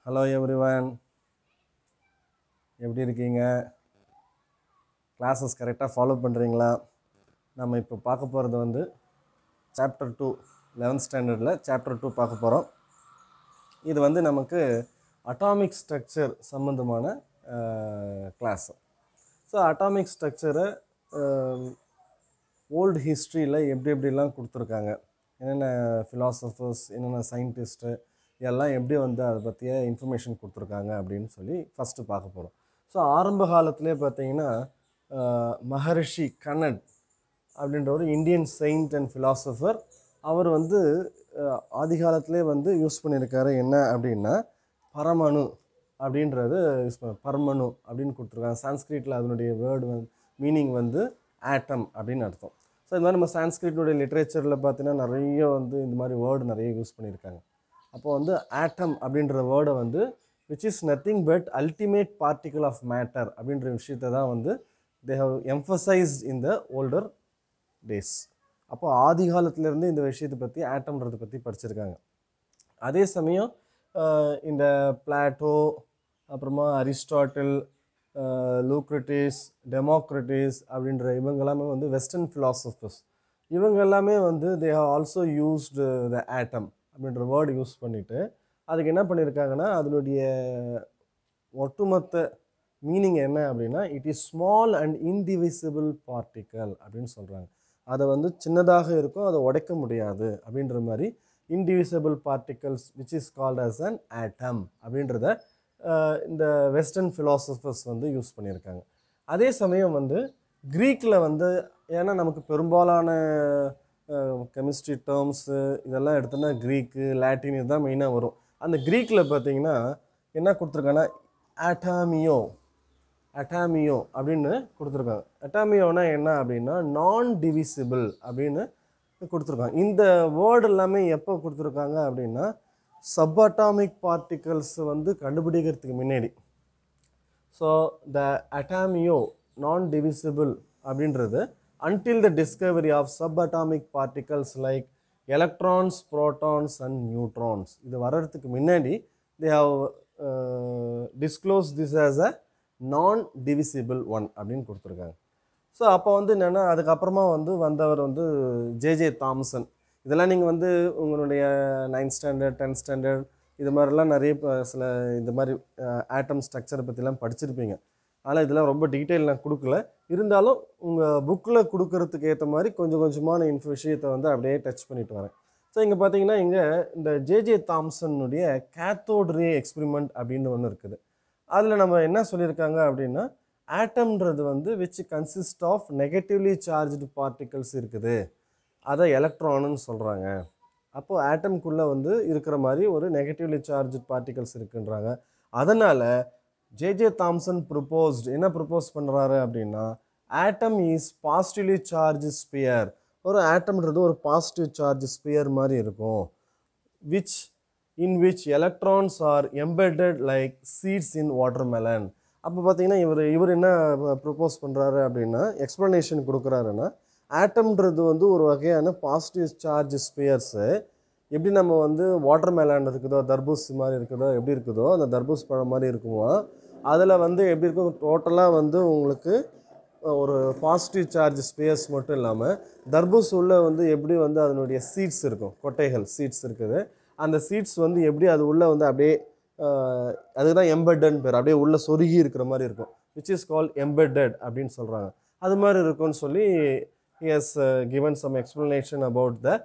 hello everyone எப்படி இருக்கீங்க classes கரெக்டாக ஃபாலோ பண்ணுறீங்களா நம்ம இப்போ பார்க்க போகிறது வந்து சாப்டர் டூ லெவன்த் ஸ்டாண்டர்டில் சாப்டர் டூ பார்க்க போகிறோம் இது வந்து நமக்கு அட்டாமிக் ஸ்ட்ரக்சர் சம்மந்தமான கிளாஸ் ஸோ அட்டாமிக் ஸ்ட்ரக்சரை ஓல்டு ஹிஸ்ட்ரியில் எப்படி எப்படிலாம் கொடுத்துருக்காங்க என்னென்ன ஃபிலாசபர்ஸ் என்னென்ன சயின்டிஸ்ட்டு இதெல்லாம் எப்படி வந்து அதை பற்றிய இன்ஃபர்மேஷன் கொடுத்துருக்காங்க அப்படின்னு சொல்லி ஃபஸ்ட்டு பார்க்க போகிறோம் ஸோ ஆரம்ப காலத்திலே பார்த்தீங்கன்னா அஹ், மகரிஷி கண்ணட் அப்படின்ற ஒரு இந்தியன் செயின்ட் அண்ட் ஃபிலாசபர் அவர் வந்து அஹ், ஆதி காலத்திலே வந்து யூஸ் பண்ணியிருக்காரு என்ன அப்படின்னா பரமணு அப்படின்றது யூஸ் பண்ண பரமணு அப்படின்னு கொடுத்துருக்காங்க சான்ஸ்கிரிட்டில் அதனுடைய வேர்டு வந்து மீனிங் வந்து ஆட்டம் அப்படின்னு அர்த்தம் ஸோ இந்த மாதிரி நம்ம சான்ஸ்கிரிட்னுடைய லிட்ரேச்சரில் பார்த்தீங்கன்னா நிறைய வந்து இந்த மாதிரி வேர்டு நிறைய யூஸ் பண்ணியிருக்காங்க அப்போ வந்து ஆட்டம் அப்படின்ற வேர்டை வந்து which is nothing but ultimate particle of matter அப்படின்ற விஷயத்தை தான் வந்து they have emphasised in the older days அப்போ ஆதி காலத்திலேருந்து இந்த விஷயத்தை பற்றி ஆட்டம்ன்றதை பற்றி படிச்சிருக்காங்க அதே சமயம் ஆஹ், இந்த பிளாட்டோ அப்புறமா அரிஸ்டாட்டில் லூக்ரட்டிஸ் டெமோக்ரட்டிஸ் அப்படின்ற இவங்க எல்லாமே வந்து வெஸ்டர்ன் ஃபிலாசபர்ஸ் இவங்க எல்லாமே வந்து they have also used the atom அப்படின்ற வேர்டு யூஸ் பண்ணிவிட்டு அதுக்கு என்ன பண்ணியிருக்காங்கன்னா அதனுடைய ஒட்டுமொத்த மீனிங் என்ன அப்படின்னா it is small and indivisible particle அப்படின்னு சொல்கிறாங்க அதை வந்து சின்னதாக இருக்கும் அதை உடைக்க முடியாது அப்படின்ற மாதிரி indivisible particles which is called as an atom அப்படின்றத அஹ், இந்த வெஸ்டர்ன் ஃபிலாசபர்ஸ் வந்து யூஸ் பண்ணியிருக்காங்க அதே சமயம் வந்து க்ரீக்கில் வந்து ஏன்னா நமக்கு பெரும்பாலான கெமிஸ்ட்ரி டேர்ம்ஸு இதெல்லாம் எடுத்தோன்னா க்ரீக்கு லாட்டின் இதுதான் மெயினாக வரும் அந்த க்ரீக்கில் பார்த்தீங்கன்னா என்ன கொடுத்துருக்காங்கன்னா ஆட்டாமியோ அட்டாமியோ அப்படின்னு கொடுத்துருக்காங்க அட்டாமியோனா என்ன அப்படின்னா நான் டிவிசிபிள் அப்படின்னு கொடுத்துருக்காங்க இந்த வேர்டு எல்லாமே எப்போ கொடுத்துருக்காங்க அப்படின்னா சப்அட்டாமிக் பார்ட்டிகல்ஸ் வந்து கண்டுபிடிக்கிறதுக்கு முன்னாடி ஸோ த அட்டாமியோ நான் டிவிசிபிள் அப்படின்றது until the discovery of subatomic particles like electrons, protons and neutrons இது வர்றதுக்கு முன்னாடி they have uh, disclosed this as a non divisible one அப்படின்னு கொடுத்துருக்காங்க ஸோ அப்போ வந்து என்னென்னா அதுக்கப்புறமா வந்து வந்தவர் வந்து ஜேஜே தாம்சன் இதெல்லாம் நீங்கள் வந்து உங்களுடைய நைன்த் ஸ்டாண்டர்ட் டென்த் ஸ்டாண்டர்ட் இது மாதிரிலாம் நிறைய ப- சில இந்த மாதிரி ஆட்டம் ஸ்ட்ரக்சரை பற்றிலாம் படிச்சிருப்பீங்க ஆனால் இதெல்லாம் ரொம்ப டீட்டெயில் நான் கொடுக்கல இருந்தாலும் உங்கள் புக்கில் கொடுக்கறதுக்கு ஏற்ற மாதிரி கொஞ்சம் கொஞ்சமான இன்ஃப விஷயத்தை வந்து அப்படியே டச் பண்ணிட்டு வரேன் ஸோ இங்கே பார்த்தீங்கன்னா இங்கே இந்த ஜேஜே தாம்சனுடைய கேத்தோட் ரே எக்ஸ்பெரிமெண்ட் அப்படின்னு ஒன்று இருக்குது அதில் நம்ம என்ன சொல்லியிருக்காங்க அப்படின்னா ஆட்டம்ன்றது வந்து which consist of negatively charged particles இருக்குது அதை எலக்ட்ரானுன்னு சொல்கிறாங்க அப்போது ஆட்டம்குள்ளே வந்து இருக்கிற மாதிரி ஒரு நெகட்டிவ்லி சார்ஜ் பார்ட்டிகல்ஸ் இருக்குன்றாங்க அதனால் ஜேஜே தாம்சன் ப்ரொபோஸ்ட் என்ன ப்ரொபோஸ் பண்ணுறாரு அப்படின்னா atom is positively charge sphere ஒரு ஆட்டம்ன்றது ஒரு பாசிட்டிவ் சார்ஜ் ஸ்பியர் மாதிரி இருக்கும் which in which electrons are embedded like seeds in watermelon அப்போ பார்த்தீங்கன்னா இவர் இவர் என்ன ப்ரொப்போஸ் பண்ணுறாரு அப்படின்னா எக்ஸ்ப்ளனேஷன் கொடுக்குறாருன்னா ஆட்டம்ன்றது வந்து ஒரு வகையான பாசிட்டிவ் சார்ஜ் ஸ்பியர்ஸு எப்படி நம்ம வந்து வாட்டர் மேலான் இருக்குதோ தர்பூஸ் மாதிரி இருக்குதோ எப்படி இருக்குதோ அந்த தர்பூஸ் பழம் மாதிரி இருக்குமோ அதில் வந்து எப்படி இருக்கும் டோட்டலாக வந்து உங்களுக்கு ஒரு பாசிட்டிவ் சார்ஜ் ஸ்பேஸ் மட்டும் இல்லாமல் தர்பூஸ் உள்ள வந்து எப்படி வந்து அதனுடைய சீட்ஸ் இருக்கும் கொட்டைகள் சீட்ஸ் இருக்குது அந்த சீட்ஸ் வந்து எப்படி அது உள்ளே வந்து அப்படியே ஆஹ், அதுதான் எம்பெட்டட்னு பேர் அப்படியே உள்ளே சொருகி இருக்கிற மாதிரி இருக்கும் விச் இஸ் கால் எம்பெட்டட் அப்படின்னு சொல்கிறாங்க அது மாதிரி இருக்கும்னு சொல்லி has given some explanation about the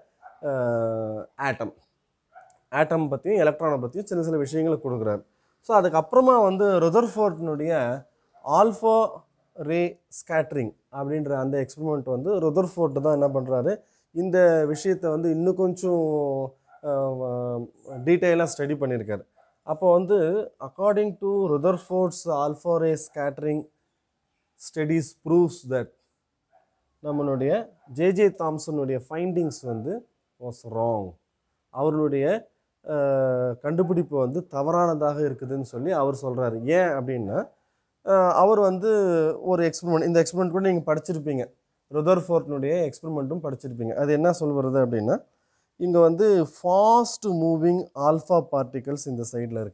atom atom பற்றியும் எலக்ட்ரானை பற்றியும் சின்ன சில விஷயங்களை கொடுக்குறாரு ஸோ அதுக்கப்புறமா வந்து ருதர்ஃபோர்ட்னுடைய ஆல்ஃபா ரே ஸ்கேட்ரிங் அப்படின்ற அந்த எக்ஸ்பெரிமெண்ட் வந்து ருதர்ஃபோர்ட் தான் என்ன பண்ணுறாரு இந்த விஷயத்தை வந்து இன்னும் கொஞ்சம் டீட்டெயிலாக ஸ்டடி பண்ணியிருக்காரு அப்போ வந்து according to Rutherford's alpha ray scattering studies proves that நம்மளுடைய ஜேஜே தாம்சனுடைய ஃபைண்டிங்ஸ் வந்து வாஸ் ராங் அவருடைய அஹ், கண்டுபிடிப்பு வந்து தவறானதாக இருக்குதுன்னு சொல்லி அவர் சொல்கிறாரு ஏன் அப்படின்னா அஹ், அவர் வந்து ஒரு எக்ஸ்பெரிமெண்ட் இந்த எக்ஸ்பெரிமெண்ட் கூட நீங்கள் படிச்சிருப்பீங்க ருதர்ஃபோர்ட்னுடைய எக்ஸ்பெரிமெண்ட்டும் படிச்சிருப்பீங்க அது என்ன சொல்வது அப்படின்னா இங்கே வந்து ஃபாஸ்ட் மூவிங் ஆல்ஃபா பார்ட்டிகல்ஸ் இந்த சைடில் இருக்குது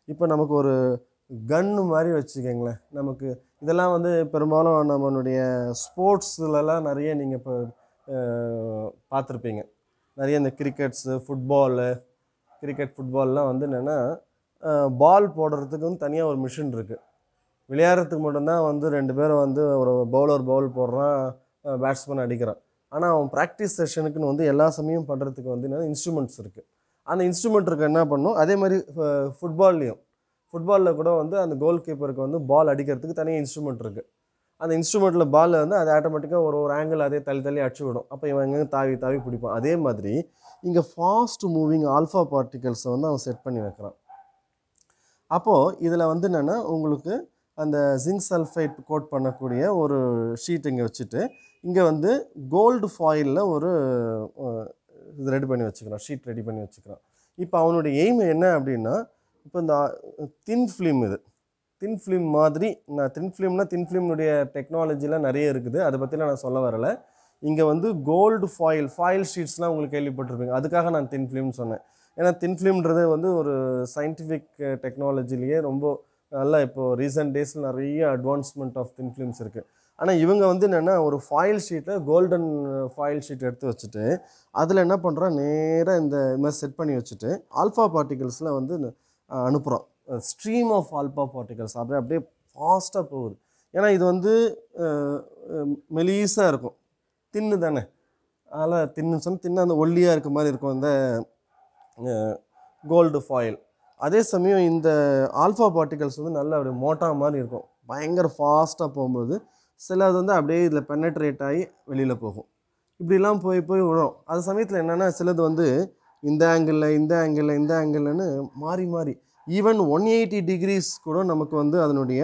இப்போ நமக்கு ஒரு கன்னு மாதிரி வச்சுக்கோங்களேன் நமக்கு இதெல்லாம் வந்து பெரும்பாலும் நம்மளுடைய ஸ்போர்ட்ஸ்லலாம் நிறைய நீங்கள் இப்போ பார்த்துருப்பீங்க நிறைய இந்த கிரிக்கெட்ஸு ஃபுட்பாலு கிரிக்கெட் ஃபுட்பால்லாம் வந்து என்னென்னா பால் போடுறதுக்கு வந்து தனியாக ஒரு மிஷின் இருக்குது விளையாடுறதுக்கு மட்டும்தான் வந்து ரெண்டு பேரும் வந்து ஒரு பவுலர் பவுல் போடுறான் பேட்ஸ்மேன் அடிக்கிறான் ஆனால் அவன் ப்ராக்டிஸ் செஷனுக்குன்னு வந்து எல்லா சமயம் பண்ணுறதுக்கு வந்து என்னென்னா இன்ஸ்ட்ருமெண்ட்ஸ் இருக்குது அந்த இன்ஸ்ட்ருமெண்ட் இருக்க என்ன பண்ணும் அதே மாதிரி ஃபுட்பால்லையும் ஃபுட்பாலில் கூட வந்து அந்த கோல் கீப்பருக்கு வந்து பால் அடிக்கிறதுக்கு தனியாக இன்ஸ்ட்ருமெண்ட் இருக்குது அந்த இன்ஸ்ட்ருமெண்ட்டில் பால் வந்து அது ஆட்டோமேட்டிக்காக ஒரு ஒரு ஆங்கிள் அதே தள்ளி தள்ளி அடிச்சு விடும் அப்போ இவன் எங்கே தாவி தாவி பிடிப்பான் அதே மாதிரி இங்கே ஃபாஸ்ட் மூவிங் ஆல்ஃபா பார்ட்டிகல்ஸை வந்து அவன் செட் பண்ணி வைக்கிறான் அப்போது இதில் வந்து என்னென்னா உங்களுக்கு அந்த ஜிங்க் சல்ஃபைட் கோட் பண்ணக்கூடிய ஒரு ஷீட் இங்கே வச்சுட்டு இங்கே வந்து கோல்டு ஃபாயிலில் ஒரு அஹ், இது ரெடி பண்ணி வச்சுக்கிறான் ஷீட் ரெடி பண்ணி வச்சுக்கிறான் இப்போ அவனுடைய எய்ம் என்ன அப்படின்னா இப்போ இந்த தின் ஃபிலிம் இது தின் ஃபிலிம் மாதிரி நான் தின் ஃபிலிம்னா தின் ஃபிலிம்னுடைய டெக்னாலஜிலாம் நிறைய இருக்குது அதை பற்றிலாம் நான் சொல்ல வரல இங்கே வந்து கோல்டு ஃபாயில் ஃபாயில் ஷீட்ஸ்லாம் உங்களுக்கு கேள்விப்பட்டிருப்பீங்க அதுக்காக நான் தின் ஃபிலிம்னு சொன்னேன் ஏன்னா தின் ஃபிலிம்ன்றது வந்து ஒரு சயின்டிஃபிக் டெக்னாலஜிலேயே ரொம்ப நல்லா இப்போ ரீசெண்ட் டேஸில் நிறைய அட்வான்ஸ்மெண்ட் ஆஃப் தின் ஃபிலிம்ஸ் இருக்குது ஆனால் இவங்க வந்து என்னென்னா ஒரு ஃபாயில் ஷீட்டை கோல்டன் ஃபாயில் ஷீட் எடுத்து வச்சுட்டு அதில் என்ன பண்ணுறான் நேராக இந்த இது மாதிரி செட் பண்ணி வச்சுட்டு ஆல்ஃபா பார்ட்டிகல்ஸில் வந்து அஹ், அனுப்புகிறோம் ஸ்ட்ரீம் ஆஃப் ஆல்ஃபா பார்ட்டிகல்ஸ் அப்படியே அப்படியே ஃபாஸ்ட்டாக போகுது ஏன்னா இது வந்து மெலீஸாக இருக்கும் தின்னு தானே அதனால் தின்னு சொன்னால் தின்னு அந்த ஒல்லியாக இருக்க மாதிரி இருக்கும் இந்த கோல்டு ஃபாயில் அதே சமயம் இந்த ஆல்ஃபா பார்ட்டிகல்ஸ் வந்து நல்ல அப்படியே மோட்டா மாதிரி இருக்கும் பயங்கர ஃபாஸ்ட்டாக போகும்போது சிலது வந்து அப்படியே இதில் பெனட்ரேட் ஆகி வெளியில் போகும் இப்படிலாம் போய் போய் விடும் அது சமயத்தில் என்னென்னா சிலது வந்து இந்த ஆங்கிளில் இந்த ஆங்கிளில் இந்த ஆங்கிள்னு மாறி மாறி ஈவன் ஒன் எயிட்டி டிகிரிஸ் கூட நமக்கு வந்து அதனுடைய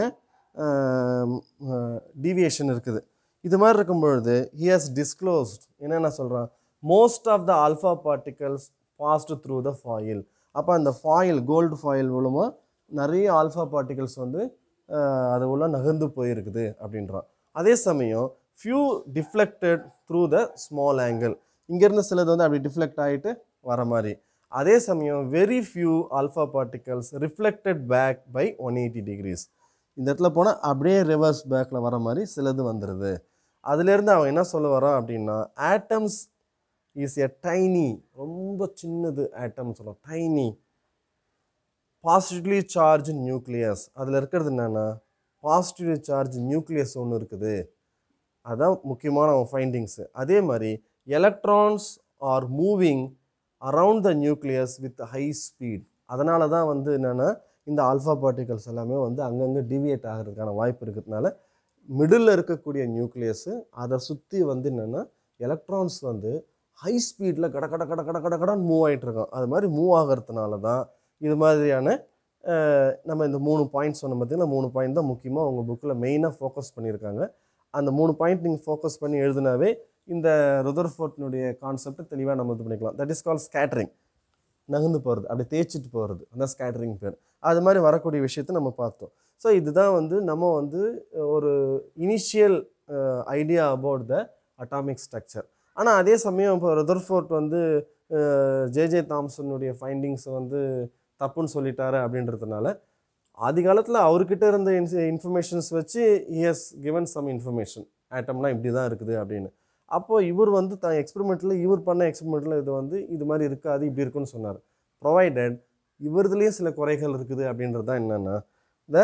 டீவியேஷன் இருக்குது இது மாதிரி இருக்கும் பொழுது ஹி ஹஸ் டிஸ்க்ளோஸ்ட் என்னென்ன சொல்கிறான் most of the alpha particles passed through the foil அப்போ அந்த ஃபாயில் கோல்டு ஃபாயில் மூலமாக நிறைய ஆல்ஃபா பார்ட்டிகல்ஸ் வந்து அஹ், அது உள்ள நகர்ந்து போயிருக்குது அப்படின்றான் அதே சமயம் few deflected through the small angle இங்கேருந்து சிலது வந்து அப்படி டிஃப்ளெக்ட் ஆகிட்டு வர மாதிரி அதே சமயம் very few alpha particles reflected back by one eighty degrees இந்த இடத்துல போனால் அப்படியே ரிவர்ஸ் பேக்கில் வர மாதிரி சிலது வந்துடுது அதுலேருந்து அவன் என்ன சொல்ல வரான் அப்படின்னா ஆட்டம்ஸ் இஸ் எ டைனி ரொம்ப சின்னது ஆட்டம் சொல்லுவோம் டைனி பாசிட்டிவ்லி சார்ஜ் நியூக்ளியஸ் அதில் இருக்கிறது என்னென்னா பாசிட்டிவ் சார்ஜ் நியூக்ளியஸ் ஒன்று இருக்குது அதான் முக்கியமான அவன் ஃபைண்டிங்ஸு அதே மாதிரி electrons are moving around the nucleus with high speed அதனால தான் வந்து என்னென்னா இந்த ஆல்ஃபா பார்ட்டிகல்ஸ் எல்லாமே வந்து அங்கங்கே டிவியேட் ஆகிறதுக்கான வாய்ப்பு இருக்கிறதுனால மிடில் இருக்கக்கூடிய நியூக்ளியஸு அதை சுற்றி வந்து என்னென்னா எலக்ட்ரான்ஸ் வந்து ஹை ஸ்பீடில் கட கட கட கட கட கடன்னு மூவ் ஆகிட்டு இருக்கோம் அது மாதிரி மூவ் ஆகிறதுனால தான் இது மாதிரியான அஹ், நம்ம இந்த மூணு பாயிண்ட்ஸ் சொன்ன பார்த்தீங்கன்னா மூணு பாயிண்ட் தான் முக்கியமாக உங்கள் புக்கில் மெயினாக ஃபோக்கஸ் பண்ணியிருக்காங்க அந்த மூணு பாயிண்ட் நீங்கள் ஃபோக்கஸ் பண்ணி எழுதினாவே இந்த ருதர்ஃபோர்ட்னுடைய கான்செப்டை தெளிவாக நம்ம இது பண்ணிக்கலாம் தட் இஸ் கால் ஸ்கேட்டரிங் நகர்ந்து போகிறது அப்படி தேய்ச்சிட்டு போகிறது அதான் ஸ்கேட்டரிங் பேர் அது மாதிரி வரக்கூடிய விஷயத்தை நம்ம பார்த்தோம் ஸோ இதுதான் வந்து நம்ம வந்து ஒரு initial idea about the atomic structure ஆனால் அதே சமயம் இப்போ ருதர்ஃபோர்ட் வந்து ஜேஜே தாம்சனுடைய ஃபைண்டிங்ஸ் வந்து தப்புன்னு சொல்லிட்டாரு அப்படின்றதுனால ஆதி காலத்தில் அவர்கிட்ட இருந்த இன்ஸ் இன்ஃபர்மேஷன்ஸ் வச்சு ஹஸ் given சம் இன்ஃபர்மேஷன் ஆட்டம்லாம் இப்படி தான் இருக்குது அப்படின்னு அப்போது இவர் வந்து தான் எக்ஸ்பெரிமெண்ட்டில் இவர் பண்ண எக்ஸ்பெரிமெண்ட்டில் இது வந்து இது மாதிரி இருக்காது இப்படி இருக்குன்னு சொன்னார் ப்ரொவைடட் இவர்துலேயும் சில குறைகள் இருக்குது அப்படின்றது தான் என்னென்னா the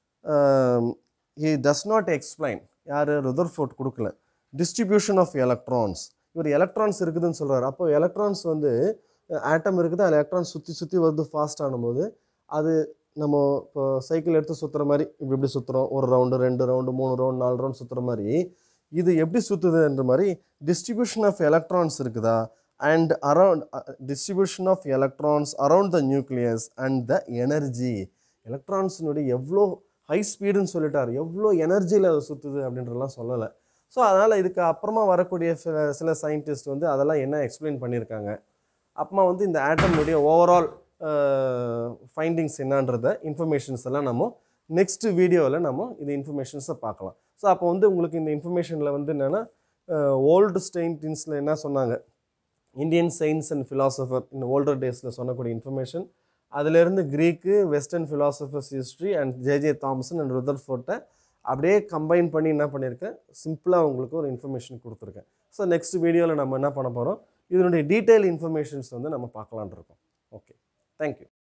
he does not explain யார் ருதர்ஃபோர்ட் கொடுக்கல டிஸ்ட்ரிபியூஷன் ஆஃப் எலக்ட்ரான்ஸ் இவர் எலக்ட்ரான்ஸ் இருக்குதுன்னு சொல்கிறார் அப்போ எலக்ட்ரான்ஸ் வந்து ஆட்டம் இருக்குது அதில் எலக்ட்ரான்ஸ் சுற்றி சுற்றி வருது ஃபாஸ்ட் ஆனும்போது அது நம்ம இப்போ சைக்கிள் எடுத்து சுற்றுற மாதிரி இப்படி இப்படி சுற்றுறோம் ஒரு ரவுண்டு ரெண்டு ரவுண்டு மூணு ரவுண்டு நாலு ரவுண்ட் சுற்றுற மாதிரி இது எப்படி சுற்றுதுன்ற மாதிரி டிஸ்ட்ரிபியூஷன் ஆஃப் எலக்ட்ரான்ஸ் இருக்குதா and around distribution of electrons around the nucleus and the energy எலக்ட்ரான்ஸினுடைய எவ்வளோ ஹை ஸ்பீடுன்னு சொல்லிட்டார் எவ்வளோ எனர்ஜியில் அது சுற்றுது அப்படின்றலாம் சொல்லலை ஸோ அதனால் இதுக்கு அப்புறமா வரக்கூடிய சில சில சயின்டிஸ்ட் வந்து அதெல்லாம் என்ன எக்ஸ்பிளைன் பண்ணியிருக்காங்க அப்புறமா வந்து இந்த ஆட்டமுடைய ஓவரால் ஃபைண்டிங்ஸ் என்னன்றத இன்ஃபர்மேஷன்ஸ் எல்லாம் நம்ம நெக்ஸ்ட் வீடியோவில் நம்ம இந்த இன்ஃபர்மேஷன்ஸை பார்க்கலாம் ஸோ அப்போ வந்து உங்களுக்கு இந்த இன்ஃபர்மேஷனில் வந்து என்னென்னா ஓல்டு ஸ்டெயின்டின்ஸில் என்ன சொன்னாங்க இந்தியன் சயின்ஸ் அண்ட் ஃபிலாசபர் இந்த ஓல்டர் டேஸில் சொன்னக்கூடிய இன்ஃபர்மேஷன் அதிலேருந்து க்ரீக்கு western philosophers history and JJ Thomson and ருதர் ஃபோர்ட்டை அப்படியே கம்பைன் பண்ணி என்ன பண்ணியிருக்கேன் சிம்பிளாக உங்களுக்கு ஒரு இன்ஃபர்மேஷன் கொடுத்துருக்கேன் ஸோ நெக்ஸ்ட் வீடியோவில் நம்ம என்ன பண்ண போகிறோம் இதனுடைய டீட்டெயில் இன்ஃபர்மேஷன்ஸ் வந்து நம்ம பார்க்கலான்னு இருக்கோம் ஓகே தேங்க்யூ